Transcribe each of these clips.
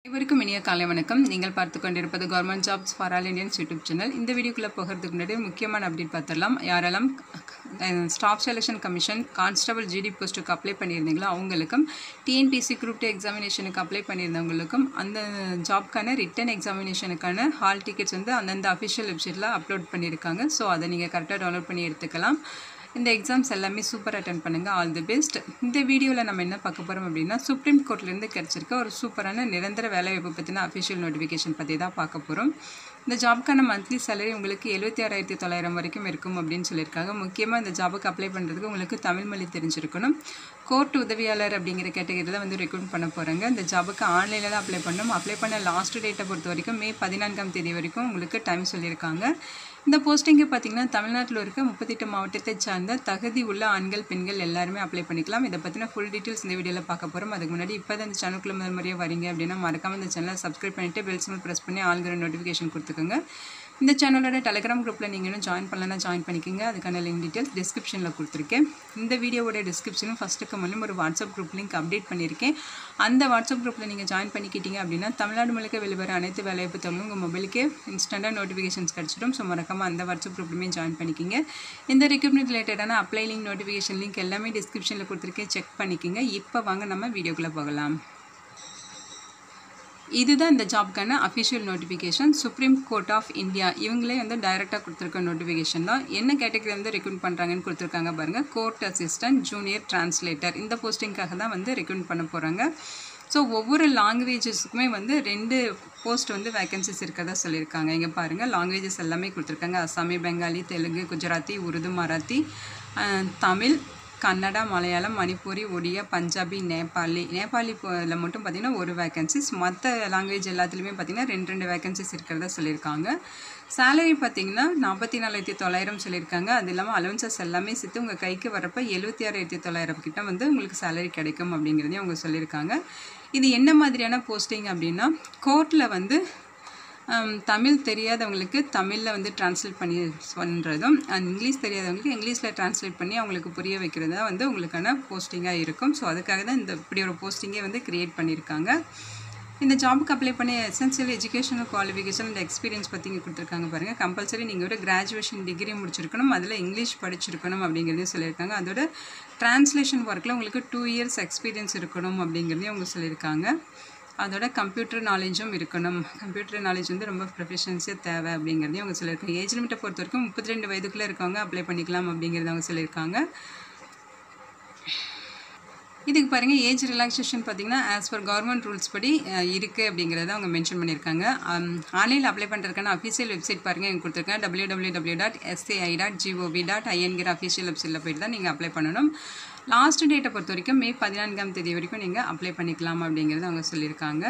அனைவருக்கும் இனிய காலை வணக்கம் நீங்கள் பார்த்து கொண்டிருப்பது government jobs for all Indians YouTube channel இந்த வீடியோக்குள்ளே போகிறதுக்கு முன்னாடி முக்கியமான அப்டேட் பார்த்துடலாம் யாரெல்லாம் staff selection commission constable GD போஸ்ட்டுக்கு அப்ளை பண்ணியிருந்தீங்களோ அவங்களுக்கும் டிஎன்பிசி குரூப் டூ எக்ஸாமினேஷனுக்கு அப்ளை பண்ணியிருந்தவங்களுக்கும் அந்த ஜாப்க்கான ரிட்டன் எக்ஸாமினேஷனுக்கான ஹால் டிக்கெட்ஸ் வந்து அந்தந்த அஃபிஷியல் வெப்சைட்டில் அப்லோட் பண்ணியிருக்காங்க ஸோ அதை நீங்கள் கரெக்டாக டவுன்லோட் பண்ணி எடுத்துக்கலாம் இந்த எக்ஸாம்ஸ் எல்லாமே சூப்பர் அட்டன் பண்ணுங்கள் ஆல் தி பெஸ்ட் இந்த வீடியோவில் நம்ம என்ன பார்க்க போகிறோம் அப்படின்னா சுப்ரீம் கோர்ட்லேருந்து கிடச்சிருக்க ஒரு சூப்பரான நிரந்தர வேலைவாய்ப்பு பற்றின அஃபிஷியல் நோட்டிஃபிகேஷன் பற்றி தான் பார்க்க போகிறோம் இந்த ஜாப்க்கான மந்த்லி சேலரி உங்களுக்கு எழுபத்தி ஆறாயிரத்தி தொள்ளாயிரம் வரைக்கும் இருக்கும் அப்படின்னு சொல்லியிருக்காங்க முக்கியமாக இந்த ஜாபுக்கு அப்ளை பண்ணுறதுக்கு உங்களுக்கு தமிழ் மொழி தெரிஞ்சிருக்கணும் கோர்ட் உதவியாளர் அப்படிங்கிற கேட்டகரியில் வந்து ரெக்ரூட் பண்ண போகிறாங்க இந்த ஜாபுக்கு ஆன்லைனில் தான் அப்ளை பண்ணணும் அப்ளை பண்ண லாஸ்ட் டேட்டை பொறுத்த வரைக்கும் மே பதினான்காம் தேதி வரைக்கும் உங்களுக்கு டைம் சொல்லியிருக்காங்க இந்த போஸ்டிங்கு பார்த்தீங்கன்னா தமிழ்நாட்டில் இருக்க முப்பத்தெட்டு மாவட்டத்தை சார்ந்த தகுதி உள்ள ஆண்கள் பெண்கள் எல்லாருமே அப்ளை பண்ணிக்கலாம் இதை பற்றின ஃபுல் டீட்டெயில்ஸ் இந்த வீடியோவில் பார்க்க போகிறோம் அதுக்கு முன்னாடி இப்போ தான் இந்த சேனலுக்குள்ள முதல் முறையாக வரீங்க அப்படின்னா மறக்காம இந்த சேனலை சப்ஸ்கிரைப் பண்ணிவிட்டு பெல் சிம்பிள் ப்ரெஸ் பண்ணி ஆளுங்கிற நோட்டிஃபிகேஷன் கொடுத்துக்கோங்க இந்த சேனலோட டெலிகிராம் குரூப்பில் நீங்கள் இன்னும் ஜாயின் பண்ணலன்னா ஜாயின் பண்ணிக்கோங்க அதுக்கான லிங்க் டீட்டெயில்ஸ் டிஸ்கிரிப்ஷனில் கொடுத்துருக்கேன் இந்த வீடியோவோட டிஸ்கிரிப்ஷனும் ஃபஸ்ட்டுக்கு முன்னும் ஒரு வாட்ஸ்அப் குரூப் லிங்க் அப்டேட் பண்ணியிருக்கேன் அந்த வாட்ஸ்அப் குரூப்பில் நீங்கள் ஜாயின் பண்ணிக்கிட்டீங்க அப்படின்னா தமிழ்நாடு முழுக்க வெளிவர அனைத்து வேலைவாய்ப்பு தகவலும் உங்கள் மொபைலுக்கே இன்ஸ்டண்ட்டாக நோட்டிஃபிகேஷன்ஸ் கிடச்சிடும் ஸோ மறக்காமல் அந்த வாட்ஸ்அப் குரூப்லையுமே ஜாயின் பண்ணிக்கிங்க இந்த ரெக்ரூட்மெண்ட் ரிலேட்டடான அப்ளை லிங்க் நோட்டிஃபிகேஷன் லிங்க் எல்லாமே டிஸ்கிரிப்ஷனில் கொடுத்துருக்கேன் செக் பண்ணிக்கோங்க இப்போ வாங்க நம்ம வீடியோக்குள்ளே போகலாம் இதுதான் இந்த ஜாப்க்கான official notification supreme court of India இவங்களே வந்து டைரெக்டாக கொடுத்துருக்க நோட்டிஃபிகேஷன் தான் என்ன கேட்டகரி வந்து ரெக்ரூட் பண்ணுறாங்கன்னு கொடுத்துருக்காங்க பாருங்கள் கோர்ட் அசிஸ்டன்ட் ஜூனியர் டிரான்ஸ்லேட்டர் இந்த போஸ்டிங்காக தான் வந்து ரெக்ரூட் பண்ண போகிறாங்க ஸோ ஒவ்வொரு லாங்குவேஜஸ்க்குமே வந்து ரெண்டு போஸ்ட் வந்து வேகன்சிஸ் இருக்கிறதா சொல்லியிருக்காங்க இங்கே பாருங்கள் லாங்குவேஜஸ் எல்லாமே கொடுத்துருக்காங்க அசாமி பெங்காலி தெலுங்கு குஜராத்தி உருது மராத்தி தமிழ் கன்னடா மலையாளம் மணிப்பூரி ஒடியா பஞ்சாபி நேபாளி நேபாளி இதில் மட்டும் பார்த்திங்கன்னா ஒரு வேகன்சிஸ் மற்ற லாங்குவேஜ் எல்லாத்துலேயுமே பார்த்திங்கன்னா ரெண்டு ரெண்டு வேகன்சிஸ் இருக்கிறதா சொல்லியிருக்காங்க சேலரி பார்த்திங்கன்னா நாற்பத்தி நாலாயிரத்தி தொள்ளாயிரம் சொல்லியிருக்காங்க அது இல்லாமல் அலவன்சஸ் எல்லாமே சேர்த்து உங்கள் கைக்கு வரப்போ எழுபத்தி ஆறாயிரத்தி தொள்ளாயிரம் கிட்ட வந்து உங்களுக்கு சேலரி கிடைக்கும் அப்படிங்கிறதையும் அவங்க சொல்லியிருக்காங்க இது என்ன மாதிரியான போஸ்டிங் அப்படின்னா கோர்ட்டில் வந்து தமிழ் தெரியாதவங்களுக்கு தமிழில் வந்து டிரான்ஸ்லேட் பண்ணி பண்ணுறதும் அண்ட் இங்கிலீஷ் தெரியாதவங்களுக்கு இங்கிலீஷில் டிரான்ஸ்லேட் பண்ணி அவங்களுக்கு புரிய வைக்கிறது தான் வந்து உங்களுக்கான போஸ்டிங்காக இருக்கும் ஸோ அதுக்காக தான் இந்த இப்படி ஒரு போஸ்டிங்கே வந்து க்ரியேட் பண்ணியிருக்காங்க இந்த ஜாபுக்கு அப்ளை பண்ணி essential educational qualification and experience பற்றி இங்கே கொடுத்துருக்காங்க பாருங்கள் கம்பல்சரி நீங்கள் ஒரு கிராஜுவேஷன் டிகிரி முடிச்சிருக்கணும் அதில் இங்கிலீஷ் படிச்சிருக்கணும் அப்படிங்கிறதையும் சொல்லியிருக்காங்க அதோட டிரான்ஸ்லேஷன் ஒர்க்கில் உங்களுக்கு டூ இயர்ஸ் எக்ஸ்பீரியன்ஸ் இருக்கணும் அப்படிங்கிறதையும் அவங்க சொல்லியிருக்காங்க அதோட கம்ப்யூட்டர் நாலேஜும் இருக்கணும் கம்ப்யூட்டர் நாலேஜ் வந்து ரொம்ப ப்ரொஃபஷன்ஸியாக தேவை அப்படிங்கிறதையும் அவங்க சொல்லியிருக்காங்க ஏஜ் லிமிட்டை பொறுத்த வரைக்கும் முப்பத்தி ரெண்டு வயதுக்குள்ளே இருக்கவங்க அப்ளை பண்ணிக்கலாம் அப்படிங்கிறத அவங்க சொல்லியிருக்காங்க இதுக்கு பாருங்கள் ஏஜ் ரிலாக்ஸேஷன் பார்த்திங்கன்னா ஆஸ் பர் கவர்மெண்ட் ரூல்ஸ் படி இருக்குது அப்படிங்கிறத அவங்க மென்ஷன் பண்ணியிருக்காங்க ஆன்லைனில் அப்ளை பண்ணுறதுக்கான அஃபிஷியல் வெப்சைட் பாருங்கள் எனக்கு கொடுத்துருக்கேன் W W W dot SAI dot GOV dot ஐஎன்கிற அஃபிஷியல் வெப்சைட்டில் போய்ட்டு தான் நீங்கள் அப்ளை பண்ணணும் லாஸ்ட் டேட்டை பொறுத்த வரைக்கும் மே பதினான்காம் தேதி வரைக்கும் நீங்கள் அப்ளை பண்ணிக்கலாம் அப்படிங்கிறத அவங்க சொல்லியிருக்காங்க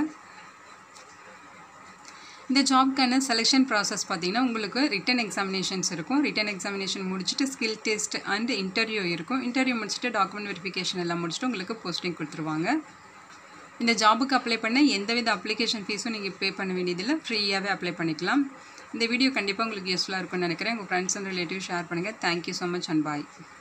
இந்த ஜாப்க்கான செலெக்ஷன் ப்ராசஸ் பார்த்திங்கன்னா உங்களுக்கு ரிட்டன் எக்ஸாமினேஷன்ஸ் இருக்கும் ரிட்டன் எக்ஸாமினேஷன் முடிச்சுட்டு ஸ்கில் டெஸ்ட் அண்ட் இன்டர்வியூ இருக்கும் இன்டர்வியூ முடிச்சுட்டு டாக்குமெண்ட் வெரிஃபிகேஷன் எல்லாம் முடிச்சுட்டு உங்களுக்கு போஸ்டிங் கொடுத்துருவாங்க இந்த ஜாபுக்கு அப்ளை பண்ண எந்தவித அப்ளிகேஷன் ஃபீஸும் நீங்கள் பே பண்ண வேண்டியதில்லை ஃப்ரீயாகவே அப்ளை பண்ணிக்கலாம் இந்த வீடியோ கண்டிப்பாக உங்களுக்கு யூஸ்ஃபுல்லாக இருக்கும்னு நினைக்கிறேன் உங்கள் ஃப்ரெண்ட்ஸ் அண்ட் ரிலேட்டிவ் ஷேர் பண்ணுங்கள் thank you so much and bye